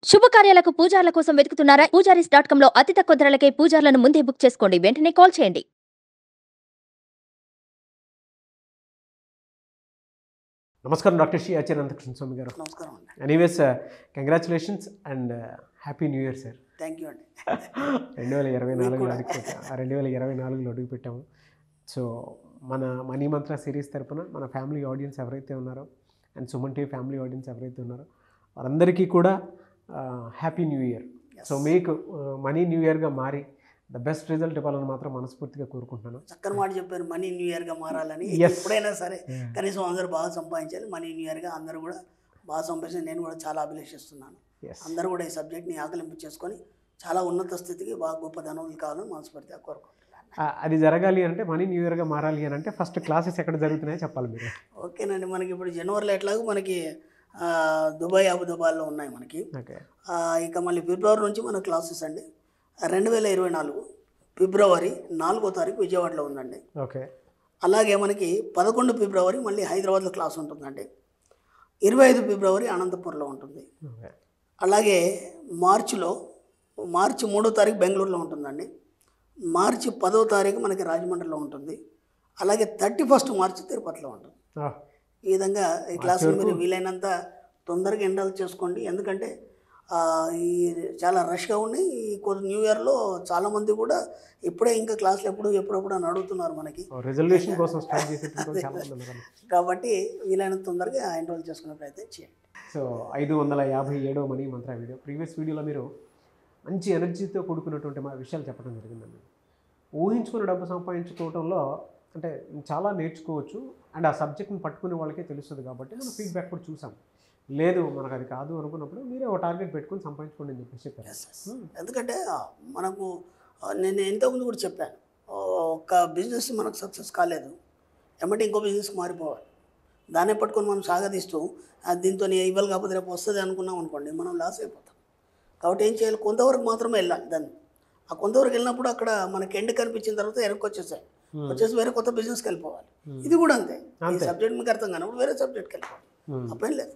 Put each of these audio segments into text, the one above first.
శుభకార్యాలకు పూజార్ల కోసం వెతుకుతున్నారా Poojaris dot com లో అతి తక్కువ ధరలకే పూజార్లను ముందే బుక్ చేసుకోండి వెంటనే కాల్ చేయండి నమస్కారం డాక్టర్ శ్రీ ఆచార్య అనంతకృష్ణ స్వామి గారు నమస్కారం అండి anyways congratulations and happy new year sir thank you అండి రెండు వేల ఇరవై మీకు నాలుగులో కూడా. అడుగు రెండు వేల ఇరవై నాలుగులో అడుగు పెట్టాము సో మన మనీ మంత్ర సిరీస్ తరపున మన ఫ్యామిలీ ఆడియన్స్ ఎవరైతే ఉన్నారో and Suman TV family audience ఎవరైతే ఉన్నారో వారందరికీ కూడా హ్యాపీ న్యూ ఇయర్ సో మీకు మనీ న్యూ ఇయర్గా మారి ద బెస్ట్ రిజల్ట్ ఇవ్వాలని మాత్రం మనస్ఫూర్తిగా కోరుకుంటున్నాను చక్కని మాట చెప్పారు మనీ న్యూ ఇయర్గా మారాలని Yes. ఎప్పుడైనా సరే కనీసం అందరూ బాగా సంపాదించాలి మనీ న్యూ ఇయర్గా అందరూ కూడా బాగా సంపాదించాలి నేను కూడా చాలా అభిలషిస్తున్నాను ఎస్ అందరూ కూడా ఈ సబ్జెక్ట్ని ఆకలింపు చేసుకొని చాలా ఉన్నత స్థితికి బాగా గొప్ప ధనవులు కావాలని మనస్ఫూర్తిగా కోరుకుంటున్నాను అది జరగాలి అంటే మనీ న్యూ ఇయర్గా మారాలి అని అంటే ఫస్ట్ క్లాసెస్ ఎక్కడ జరుగుతున్నాయో చెప్పాలి మీరు ఓకేనండి మనకి ఇప్పుడు జనవరిలో ఎట్లాగో మనకి ఆ, దుబాయ్ అబుదాబాద్లో ఉన్నాయి మనకి ఓకే ఆ, ఇక మళ్ళీ ఫిబ్రవరి నుంచి మన క్లాసెస్ అండి రెండు వేల ఇరవై నాలుగు ఫిబ్రవరి నాలుగో తారీఖు విజయవాడలో ఉందండి ఓకే అలాగే మనకి పదకొండు ఫిబ్రవరి మళ్ళీ హైదరాబాద్లో క్లాస్ ఉంటుందండి ఇరవై ఐదు ఫిబ్రవరి అనంతపూర్లో ఉంటుంది ఓకే అలాగే మార్చిలో మార్చి మూడో తారీఖు బెంగళూరులో ఉంటుందండి మార్చి పదో తారీఖు మనకి రాజమండ్రిలో ఉంటుంది అలాగే థర్టీ ఫస్ట్ మార్చి తిరుపతిలో ఉంటుంది ఈ విధంగా ఈ క్లాసులు మీరు వీలైనంత తొందరగా ఎండాల్ చేసుకోండి ఎందుకంటే ఆ, ఈ చాలా రష్గా ఉన్నాయి ఈ కొద్ది న్యూ ఇయర్లో చాలామంది కూడా ఇప్పుడే ఇంకా క్లాసులు ఎప్పుడు ఎప్పుడెప్పుడు అని అడుగుతున్నారు మనకి రిజల్యూషన్ కోసం స్టార్ట్ చేసేటప్పుడు చాలా మంది ఉన్నారు కాబట్టి వీలైనంత తొందరగా ఎన్రోల్ చేసుకునే ప్రయత్నం చేయండి సో ఐదు వందల యాభై ఏడో మనీ మంత్ర వీడియో ప్రీవియస్ వీడియోలో మీరు మంచి ఎనర్జీతో కూడుకున్నటువంటి మా విషయాలు చెప్పడం జరిగిందండి ఊహించుకుని డబ్బు సంపాదించుకోవడంలో అంటే చాలా నేర్చుకోవచ్చు అండ్ ఆ సబ్జెక్ట్ని పట్టుకునే వాళ్ళకే తెలుస్తుంది కాబట్టి మనం ఫీడ్బ్యాక్ కూడా చూసాం లేదు మనకు అది కాదు అనుకున్నప్పుడు మీరే ఒక టార్గెట్ పెట్టుకొని సంపాదించుకోండి అని చెప్పేసి చెప్పారు Hmm. ఎందుకంటే ఆ, మనకు ఆ, నేను ఇంతకుముందు కూడా చెప్పాను ఆ, ఒక బిజినెస్ మనకు సక్సెస్ కాలేదు ఎమ్మటి ఇంకో బిజినెస్కి మారిపోవాలి దాన్నే పట్టుకొని మనం సాగదీస్తూ ఆ, దీంతో ఇవ్వాలి కాకపోతే రేపు వస్తుంది అనుకున్నాం అనుకోండి మనం లాస్ అయిపోతాం కాబట్టి ఏం చేయాలి కొంతవరకు మాత్రమే వెళ్ళాలి దాన్ని ఆ కొంతవరకు వెళ్ళినప్పుడు అక్కడ మనకి ఎండ్ కనిపించిన తర్వాత వెనక్కి వచ్చేసాయి Hmm. వచ్చేసి వేరే కొత్త బిజినెస్కి వెళ్ళిపోవాలి Hmm. ఇది కూడా అంతే ఈ అంతే. సబ్జెక్ట్ మీకు అర్థం కానప్పుడు వేరే సబ్జెక్ట్కి వెళ్ళిపోవాలి Hmm. అప్పేం లేదు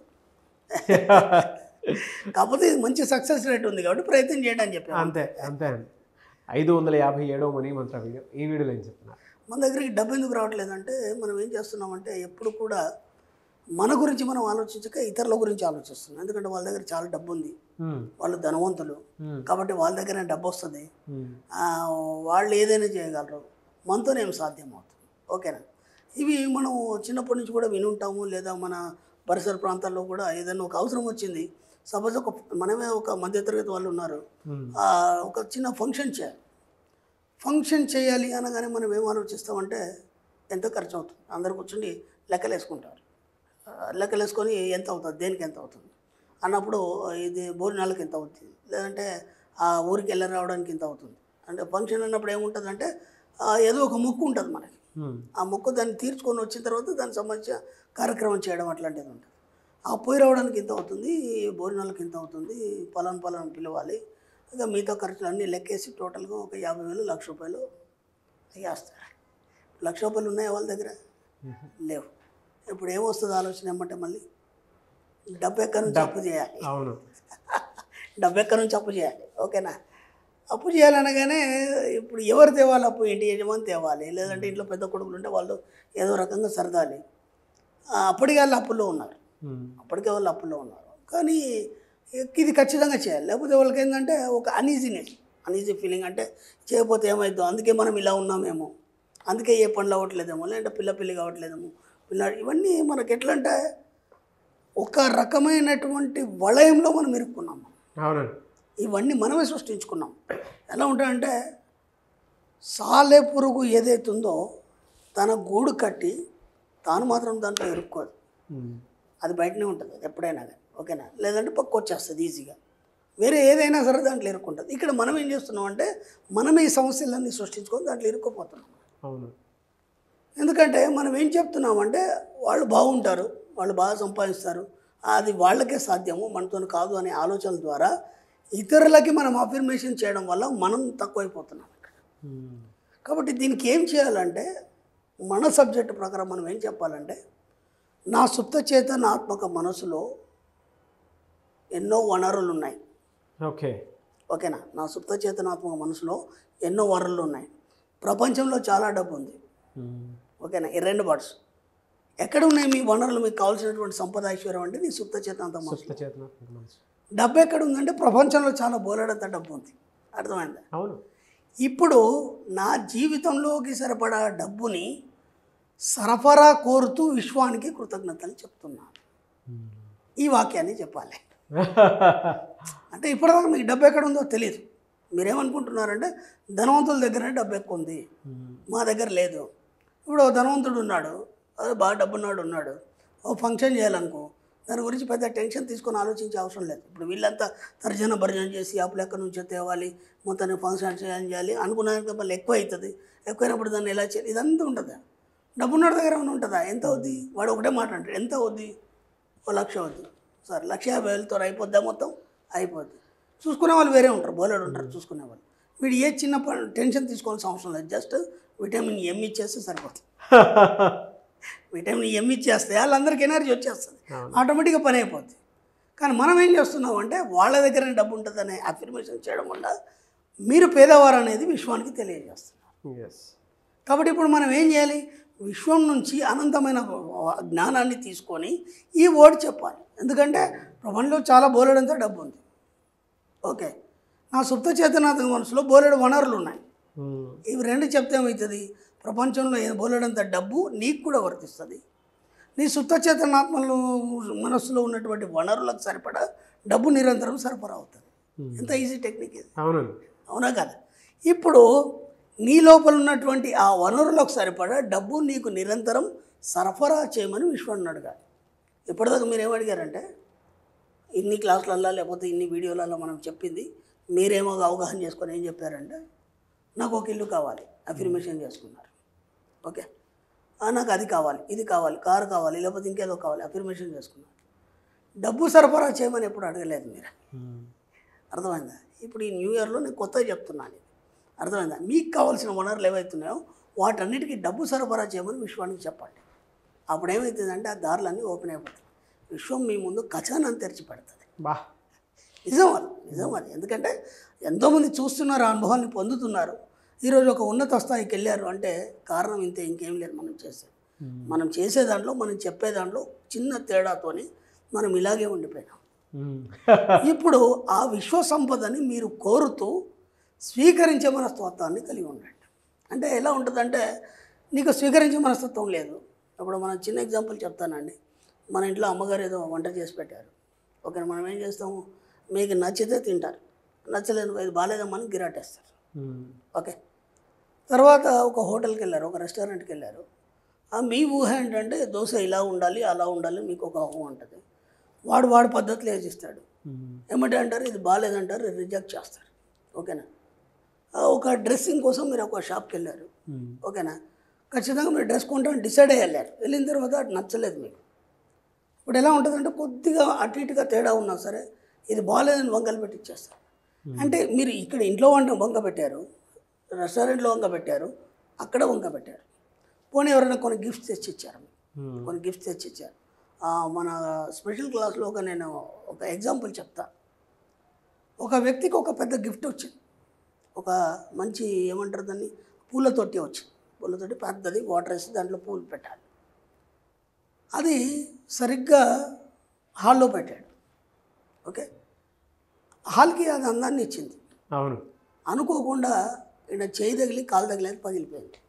కాకపోతే ఇది మంచి సక్సెస్ రేట్ ఉంది కాబట్టి ప్రయత్నం చేయడం అని చెప్పాను అంతే అంతే అండి ఐదు వందల యాభై ఏడో మనీ మంత్ర వీడియో ఈ వీడియోలో ఏం చెప్తున్నారు మన దగ్గరికి డబ్బు ఎందుకు రావట్లేదంటే మనం ఏం చేస్తున్నామంటే ఎప్పుడు కూడా మన గురించి మనం ఆలోచించక ఇతరుల గురించి ఆలోచిస్తున్నాం ఎందుకంటే వాళ్ళ దగ్గర చాలా డబ్బు ఉంది Hmm. వాళ్ళు ధనవంతులు Hmm. కాబట్టి వాళ్ళ దగ్గర డబ్బు వస్తుంది Hmm. ఆ, వాళ్ళు ఏదైనా చేయగలరు మనతోనే ఏం సాధ్యం అవుతుంది ఓకేనా ఇవి మనం చిన్నప్పటి నుంచి కూడా విని ఉంటాము లేదా మన పరిసర ప్రాంతాల్లో కూడా ఏదైనా ఒక అవసరం వచ్చింది సపోజ్ ఒక మనమే ఒక మధ్యతరగతి వాళ్ళు ఉన్నారు Hmm. ఆ, ఒక చిన్న ఫంక్షన్ చేయాలి ఫంక్షన్ చేయాలి అనగానే మనం ఏం ఆలోచిస్తామంటే ఎంత ఖర్చు అవుతుంది అందరు కూర్చుని లెక్కలు వేసుకుంటారు ఆ, లెక్కలు వేసుకొని ఎంత అవుతుంది దేనికి ఎంత అవుతుంది అన్నప్పుడు ఇది భోజనాలకు ఎంత అవుతుంది లేదంటే ఆ ఊరికి వెళ్ళి రావడానికి ఎంత అవుతుంది అంటే ఫంక్షన్ అన్నప్పుడు ఏముంటుందంటే ఆ, ఏదో ఒక మొక్కు ఉంటుంది మనకి Hmm. ఆ మొక్కు దాన్ని తీర్చుకొని వచ్చిన తర్వాత దానికి సంబంధించిన కార్యక్రమం చేయడం అట్లాంటిది ఉంటుంది ఆ పోయి రావడానికి ఇంత అవుతుంది భోజనాలకు ఇంత అవుతుంది పలాన్ పలాన్ పిలవాలి ఇక మిగతా ఖర్చులు అన్నీ లెక్కేసి టోటల్గా ఒక యాభై వేలు లక్ష రూపాయలు వేస్తారు లక్ష రూపాయలు ఉన్నాయా వాళ్ళ దగ్గర లేవు ఇప్పుడు ఏమొస్తుంది ఆలోచన ఏమంటే మళ్ళీ డబ్బు ఎక్కడి నుంచి అప్పు చేయాలి అవును డబ్బు ఎక్కడి నుంచి అప్పు చేయాలి ఓకేనా అప్పు చేయాలనగానే ఇప్పుడు ఎవరు తేవాలి అప్పు ఇంటి యజమాని తేవాలి లేదంటే ఇంట్లో పెద్ద కొడుకులు ఉంటే వాళ్ళు ఏదో రకంగా సరదాలి ఆ, అప్పటికే వాళ్ళు అప్పుల్లో ఉన్నారు Hmm. అప్పటికే వాళ్ళు అప్పుల్లో ఉన్నారు కానీ ఇది ఖచ్చితంగా చేయాలి లేకపోతే వాళ్ళకి ఏంటంటే ఒక అనీజీనెస్ అనీజీ ఫీలింగ్ అంటే చేయకపోతే ఏమైందో అందుకే మనం ఇలా ఉన్నామేమో అందుకే ఏ పనులు అవ్వట్లేదేమో లేదంటే పిల్ల పిల్లి కావట్లేదేమో పిల్ల ఇవన్నీ మనకి ఎట్లా అంటే ఒక రకమైనటువంటి వలయంలో మనం ఇరుక్కున్నాం అవునండి ఇవన్నీ మనమే సృష్టించుకున్నాం ఎలా ఉంటాయంటే సాలె పురుగు ఏదైతుందో తన గూడు కట్టి తాను మాత్రం దాంట్లో ఇరుక్కోదు Hmm. అది బయటనే ఉంటుంది అది ఎప్పుడైనా కానీ ఓకేనా లేదంటే పక్క వచ్చేస్తుంది ఈజీగా వేరే ఏదైనా సరే దాంట్లో ఇరుక్కుంటుంది ఇక్కడ మనం ఏం చేస్తున్నాం అంటే మనమే ఈ సమస్యలన్నీ సృష్టించుకొని దాంట్లో ఇరుక్కుపోతున్నాం అవును ఎందుకంటే మనం ఏం చెప్తున్నామంటే వాళ్ళు బాగుంటారు వాళ్ళు బాగా సంపాదిస్తారు అది వాళ్ళకే సాధ్యము మనతో కాదు అనే ఆలోచన ద్వారా ఇతరులకి మనం అఫర్మేషన్ చేయడం వల్ల మనం తక్కువైపోతున్నాం ఇక్కడ Hmm. కాబట్టి దీనికి ఏం చేయాలంటే మన సబ్జెక్ట్ ప్రకారం మనం ఏం చెప్పాలంటే నా సుప్త చేతనాత్మక మనసులో ఎన్నో వనరులు ఉన్నాయి ఓకే ఓకేనా నా సుప్త చేతనాత్మక మనసులో ఎన్నో వనరులు ఉన్నాయి ప్రపంచంలో చాలా డబ్బు ఉంది ఓకేనా ఈ రెండు వర్డ్స్ ఎక్కడ ఉన్నాయి మీ వనరులు మీకు కావాల్సినటువంటి సంపద ఐశ్వర్యం అంటే నీ సుప్త చేతనాత్మక మనసు సుప్త చేతనాత్మక మనసు డబ్బు ఎక్కడ ఉందంటే ప్రపంచంలో చాలా బోలెడంత డబ్బు ఉంది అర్థమైందా అవును ఇప్పుడు నా జీవితంలోకి సరిపడా డబ్బుని సరఫరా కోరుతూ విశ్వానికి కృతజ్ఞతలు చెప్తున్నాను ఈ వాక్యాన్ని చెప్పాలి అంటే ఇప్పటిదాకా మీకు డబ్బు ఎక్కడ ఉందో తెలియదు మీరేమనుకుంటున్నారంటే ధనవంతుల దగ్గర డబ్బు ఎక్కువ ఉంది మా దగ్గర లేదు ఇప్పుడు ఓ ధనవంతుడు ఉన్నాడు అదే బాగా డబ్బున్నాడు ఉన్నాడు ఓ ఫంక్షన్ చేయాలనుకో దాని గురించి పెద్ద టెన్షన్ తీసుకొని ఆలోచించే అవసరం లేదు ఇప్పుడు వీళ్ళంతా తర్జన భర్జన చేసి అప్పులు ఎక్కడి నుంచో తేవాలి మొత్తాన్ని ఫంక్షన్ చేయాలి చేయాలి అనుకున్నాక మళ్ళీ ఎక్కువ అవుతుంది ఎక్కువైనప్పుడు దాన్ని ఎలా చేయాలి ఇదంతా ఉంటుందా డబ్బున్నోడి దగ్గర ఏమైనా ఉంటుందా ఎంత అవుద్ది వాడు ఒకటే మాట అంటాడు ఎంత అవుద్ది ఓ లక్ష అవుద్ది సరే లక్ష యాభై వేలతో అయిపోద్దా మొత్తం అయిపోద్ది చూసుకునే వాళ్ళు వేరే ఉంటారు బోలేడు ఉంటారు చూసుకునే వాళ్ళు వీడు ఏ చిన్న పని టెన్షన్ తీసుకోవాల్సిన అవసరం లేదు జస్ట్ విటమిన్ ఎం ఇచ్చేస్తే సరిపోతుంది విటమిన్ ఎం ఇచ్చేస్తే వాళ్ళందరికీ ఎనర్జీ వచ్చేస్తుంది అవును. ఆటోమేటిక్గా పని అయిపోద్ది కానీ మనం ఏం చేస్తున్నాం అంటే వాళ్ళ దగ్గర డబ్బు ఉంటుందనే అఫర్మేషన్ చేయడం వల్ల మీరు పేదవారు అనేది విశ్వానికి తెలియజేస్తున్నారు ఎస్ కాబట్టి ఇప్పుడు మనం ఏం చేయాలి విశ్వం నుంచి అనంతమైన జ్ఞానాన్ని తీసుకొని ఈ వర్డ్ చెప్పాలి ఎందుకంటే ప్రపంచంలో చాలా బోలెడంత డబ్బు ఉంది ఓకే నా సుప్త చేతనాత్మక మనసులో బోలెడు వనరులు ఉన్నాయి ఇవి రెండు చెప్తే ఏమవుతుంది ప్రపంచంలో ఏ బోలెడంత డబ్బు నీకు కూడా వర్తిస్తుంది నీ సుప్త చేతనాత్మలో మనస్సులో ఉన్నటువంటి వనరులకు సరిపడా డబ్బు నిరంతరం సరఫరా అవుతుంది ఎంత ఈజీ టెక్నిక్ ఇది అవునండి అవునా కదా ఇప్పుడు నీ లోపల ఉన్నటువంటి ఆ వనరులకు సరిపడా డబ్బు నీకు నిరంతరం సరఫరా చేయమని విశ్వాన్ని అడగాలి ఇప్పటిదాకా మీరు ఏమడిగారంటే ఇన్ని క్లాసులల్లో లేకపోతే ఇన్ని వీడియోలలో మనం చెప్పింది మీరేమో అవగాహన చేసుకొని ఏం చెప్పారంటే నాకు ఒక ఇల్లు కావాలి అఫర్మేషన్ చేసుకున్నారు ఓకే ఆ, నాకు అది కావాలి ఇది కావాలి కారు కావాలి లేకపోతే ఇంకేదో కావాలి అఫర్మేషన్ చేసుకున్నారు డబ్బు సరఫరా చేయమని ఎప్పుడు అడగలేదు మీరు అర్థమైందా ఇప్పుడు ఈ న్యూ ఇయర్లో నేను కొత్తగా చెప్తున్నాను ఇది అర్థమైందా మీకు కావాల్సిన వనరులు ఏవైతున్నాయో వాటన్నిటికీ డబ్బు సరఫరా చేయమని విశ్వానికి చెప్పండి అప్పుడు ఏమవుతుందంటే ఆ దారులన్నీ ఓపెన్ అయిపోతాయి విశ్వం మీ ముందు ఖజానాన్ని తెరిచి పెడుతుంది బా నిజం అది నిజం అది ఎందుకంటే ఎంతోమంది చూస్తున్నారు ఆ అనుభవాన్ని పొందుతున్నారు ఈరోజు ఒక ఉన్నత స్థాయికి వెళ్ళారు అంటే కారణం ఇంతే ఇంకేం లేదు మనం చేసేది మనం చేసే దాంట్లో మనం చెప్పే దాంట్లో చిన్న తేడాతోని మనం ఇలాగే ఉండిపోయినాం ఇప్పుడు ఆ విశ్వ సంపదని మీరు కోరుతూ స్వీకరించే మనస్తత్వాన్ని కలిగి ఉండండి అంటే ఎలా ఉంటుందంటే నీకు స్వీకరించే మనస్తత్వం లేదు ఇప్పుడు మనం చిన్న ఎగ్జాంపుల్ చెప్తానండి మన ఇంట్లో అమ్మగారు ఏదో వంట చేసి పెట్టారు ఓకే మనం ఏం చేస్తాము మీకు నచ్చితే తింటారు నచ్చలేదు ఇది బాగాలేదమ్మని గిరాటేస్తారు ఓకే తర్వాత ఒక హోటల్కి వెళ్ళారు ఒక రెస్టారెంట్కి వెళ్ళారు ఆ మీ ఊహ ఏంటంటే దోశ ఇలా ఉండాలి అలా ఉండాలి మీకు ఒక ఊహ ఉంటుంది వాడు వాడు పద్ధతిలో వేసిస్తాడు ఏమంటే అంటారు ఇది బాగాలేదంటారు రిజెక్ట్ చేస్తారు ఓకేనా ఆ, ఒక డ్రెస్సింగ్ కోసం మీరు ఒక షాప్కి వెళ్ళారు ఓకేనా ఖచ్చితంగా మీరు డ్రెస్ కొంటామని డిసైడ్ అయ్యి వెళ్ళారు వెళ్ళిన తర్వాత అది నచ్చలేదు మీకు ఇప్పుడు ఎలా ఉంటుందంటే కొద్దిగా అటు ఇటుగా తేడా ఉన్నా సరే ఇది బాగాలేదని వంకలు పెట్టి ఇచ్చేస్తారు అంటే మీరు ఇక్కడ ఇంట్లో వంట వంక పెట్టారు రెస్టారెంట్లో వంక పెట్టారు అక్కడ వంక పెట్టారు పోనీ ఎవరైనా కొన్ని గిఫ్ట్స్ తెచ్చి ఇచ్చారు కొన్ని గిఫ్ట్స్ తెచ్చి ఇచ్చారు ఆ, మన స్పెషల్ క్లాస్లో ఒక నేను ఒక ఎగ్జాంపుల్ చెప్తా ఒక వ్యక్తికి ఒక పెద్ద గిఫ్ట్ వచ్చింది ఒక మంచి ఏమంటారు దాన్ని పూల తొట్టి వచ్చింది పూల తొట్టి పెద్దది వాటర్ వేసి దాంట్లో పూలు పెట్టాలి అది సరిగ్గా హాల్లో పెట్టాడు ఓకే హాల్కి అది అందాన్ని ఇచ్చింది అవును అనుకోకుండా ఇక్కడ చేయి తగిలి కాలు తగిలేదు పగిలిపోయింది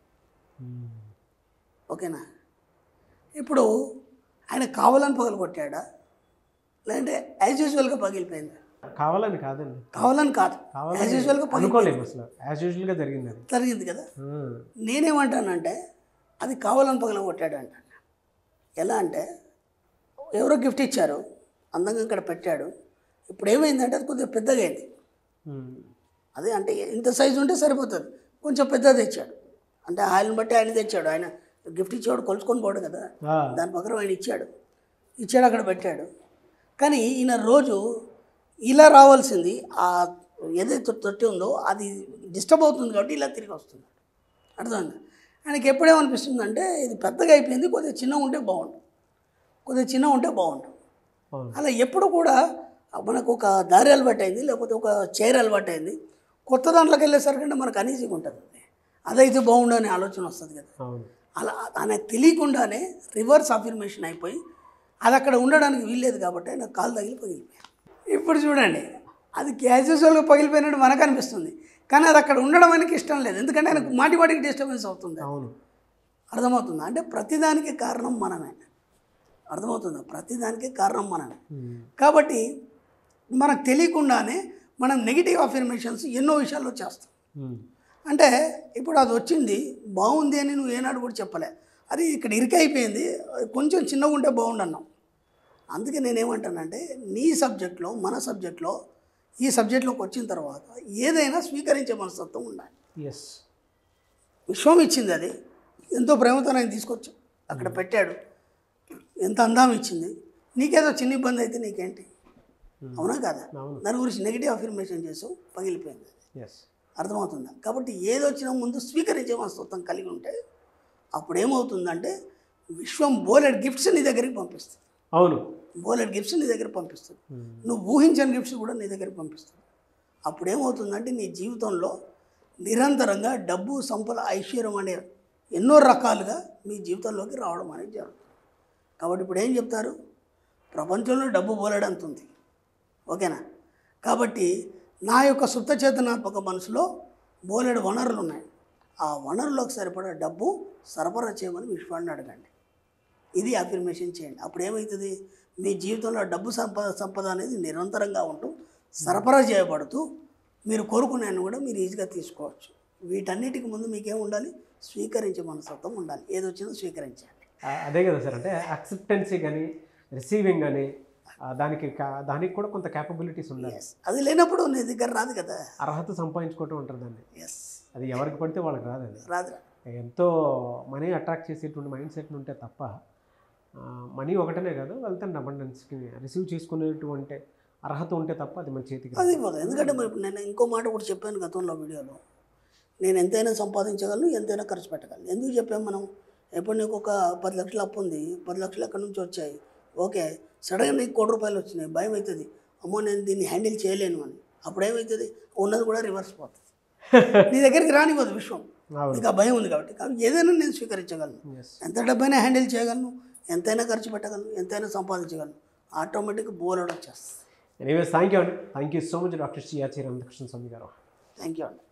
ఓకేనా ఇప్పుడు ఆయన కావాలని పగలగొట్టాడా లేదంటే యాజ్ యూజువల్గా పగిలిపోయింది కావాలని కాదండి కావాలని కాదు యాజ్ యూజువల్గా కావాలని అనుకోలేము అసలు యాజ్ యూజువల్గా జరిగింది అది జరిగింది కదా ఆ, నేనేమంటానంటే అది కావాలని పగలగొట్టాడు అంటాను ఎలా అంటే ఎవరో గిఫ్ట్ ఇచ్చారు అందంగా ఇక్కడ పెట్టాడు ఇప్పుడు ఏమైందంటే అది కొద్దిగా పెద్దగా అయింది ఉమ్, అదే అంటే ఇంత సైజు ఉంటే సరిపోతుంది కొంచెం పెద్దది తెచ్చాడు అంటే ఆయనను బట్టి ఆయన తెచ్చాడు ఆయన గిఫ్ట్ ఇచ్చేవాడు కొలుచుకొని పోడు కదా ఆ, దాని ప్రకారం ఆయన ఇచ్చాడు ఇచ్చాడు అక్కడ పెట్టాడు కానీ ఈయన రోజు ఇలా రావాల్సింది ఆ ఏదైతే తొట్టి ఉందో అది డిస్టర్బ్ అవుతుంది కాబట్టి ఇలా తిరిగి వస్తుంది అర్థమైంది ఆయనకి ఎప్పుడేమనిపిస్తుందంటే ఇది పెద్దగా అయిపోయింది కొద్దిగా చిన్న ఉంటే బాగుండు కొద్దిగా చిన్న ఉంటే బాగుండు అవును అలా ఎప్పుడు కూడా మనకు ఒక దారి అలవాటు అయింది లేకపోతే ఒక చైర్ అలవాటు అయింది కొత్త దాంట్లోకి వెళ్ళేసరికి మనకు అనీజీగా ఉంటుంది అదైతే బాగుండు అనే ఆలోచన వస్తుంది కదా అవును అలా ఆయనకు తెలియకుండానే రివర్స్ అఫర్మేషన్ అయిపోయి అది అక్కడ ఉండడానికి వీల్లేదు కాబట్టి ఆయన కాలు తగిలి పగిలిపోయాయి ఇప్పుడు చూడండి అది క్యాజువల్గా పగిలిపోయినట్టు మనకు అనిపిస్తుంది కానీ అది అక్కడ ఉండడం ఆయనకి ఇష్టం లేదు ఎందుకంటే ఆయనకు మాటి మాటికి డిస్టర్బెన్స్ అవుతుంది అవును అర్థమవుతుందా అంటే ప్రతిదానికి కారణం మనమే అర్థమవుతుందా ప్రతిదానికి కారణం మనమే ఉమ్. కాబట్టి మనకు తెలియకుండానే మనం నెగిటివ్ అఫర్మేషన్స్ ఎన్నో విషయాల్లో చేస్తాం ఉమ్. అంటే ఇప్పుడు అది వచ్చింది బాగుంది అని నువ్వు ఏనాడు కూడా చెప్పలే అది ఇక్కడ ఇరికైపోయింది కొంచెం చిన్నగా ఉంటే బాగుండు అన్నాం అందుకే నేనేమంటానంటే నీ సబ్జెక్ట్లో మన సబ్జెక్ట్లో ఈ సబ్జెక్ట్లోకి వచ్చిన తర్వాత ఏదైనా స్వీకరించే మనస్తత్వం ఉండాలి ఎస్ విశ్వం ఇచ్చింది అది ఎంతో ప్రేమతో ఆయన తీసుకొచ్చు అక్కడ పెట్టాడు ఎంత అందం ఇచ్చింది నీకేదో చిన్న ఇబ్బంది అయితే నీకేంటి అవునా కదా అవును దాని గురించి నెగిటివ్ అఫర్మేషన్ చేసావు పగిలిపోయింది ఎస్ అర్థమవుతుందా కాబట్టి ఏది వచ్చినా ముందు స్వీకరించే మనస్తత్వం కలిగి ఉంటే అప్పుడు ఏమవుతుందంటే విశ్వం బోలెడ్ గిఫ్ట్స్ నీ దగ్గరికి పంపిస్తుంది అవును బోలెడ్ గిఫ్ట్స్ నీ దగ్గర పంపిస్తుంది ఉమ్. నువ్వు ఊహించని గిఫ్ట్స్ కూడా నీ దగ్గరికి పంపిస్తుంది అప్పుడు ఏమవుతుందంటే నీ జీవితంలో నిరంతరంగా డబ్బు సంపద ఐశ్వర్యం అనే ఎన్నో రకాలుగా మీ జీవితంలోకి రావడం అనేది జరుగుతుంది కాబట్టి ఇప్పుడు ఏం చెప్తారు ప్రపంచంలో డబ్బు బోలెడంత ఉంది ఓకేనా కాబట్టి నా యొక్క సుప్త చేతనాత్మక మనసులో బోలెడు వనరులు ఉన్నాయి ఆ వనరులకు సరిపడా డబ్బు సరఫరా చేయమని విశ్వాన్ని అడగండి ఇది అఫర్మేషన్ చేయండి అప్పుడు ఏమవుతుంది మీ జీవితంలో డబ్బు సంపద సంపద అనేది నిరంతరంగా ఉంటూ సరఫరా చేయబడుతూ మీరు కోరుకున్నాను కూడా మీరు ఈజీగా తీసుకోవచ్చు వీటన్నిటికి ముందు మీకేం ఉండాలి స్వీకరించే మనస్తత్వం ఉండాలి ఏది వచ్చిందో స్వీకరించాలి ఆ- అదే కదా సార్ అంటే యాక్సెప్టెన్సీ కానీ రిసీవింగ్ కానీ దానికి కా- దానికి కూడా కొంత క్యాపబిలిటీస్ ఉండాలి ఎస్ అది లేనప్పుడు నీ దగ్గర రాదు కదా అర్హత సంపాదించుకోవటం ఉంటుంది దాన్ని ఎస్ అది ఎవరికి పడితే వాళ్ళకి రాదు అది రాదు ఎంతో మనీ అట్రాక్ట్ చేసేటువంటి మైండ్ సెట్ ఉంటే తప్ప మనీ ఒకటనే కాదు వెల్త్ అండ్ అబండెన్స్కి రిసీవ్ చేసుకునేటువంటి అర్హత ఉంటే తప్ప అది మన చేతికి రాదు. అది ఇవ్వదు ఎందుకంటే మరి ఇప్పుడు నేను ఇంకో మాట కూడా చెప్పాను గతంలో వీడియోలో నేను ఎంతైనా సంపాదించగలను ఎంతైనా ఖర్చు పెట్టగలను ఎందుకు చెప్పాము మనం ఎప్పుడు నీకు ఒక పది లక్షలు అప్పు ఉంది పది లక్షలు ఎక్కడి నుంచి వచ్చాయి ఓకే సడన్గా నీకు కోటి రూపాయలు వచ్చినాయి భయం అవుతుంది అమ్మో నేను దీన్ని హ్యాండిల్ చేయలేను అని అప్పుడు ఏమవుతుంది ఉన్నది కూడా రివర్స్ పోతుంది నీ దగ్గరికి రానివ్వదు విశ్వం అవును నీకు ఆ భయం ఉంది కాబట్టి కాబట్టి ఏదైనా నేను స్వీకరించగలను ఎస్ ఎంత డబ్బైనా హ్యాండిల్ చేయగలను ఎంతైనా ఖర్చు పెట్టగలను ఎంతైనా సంపాదించగలను ఆటోమేటిక్ బోలెడ్ వచ్చేస్తుంది ఎనీవేస్ థ్యాంక్ యూ అండి thank you so much doctor సిఆర్చి రామకృష్ణ స్వామి గారు థ్యాంక్ యూ అండి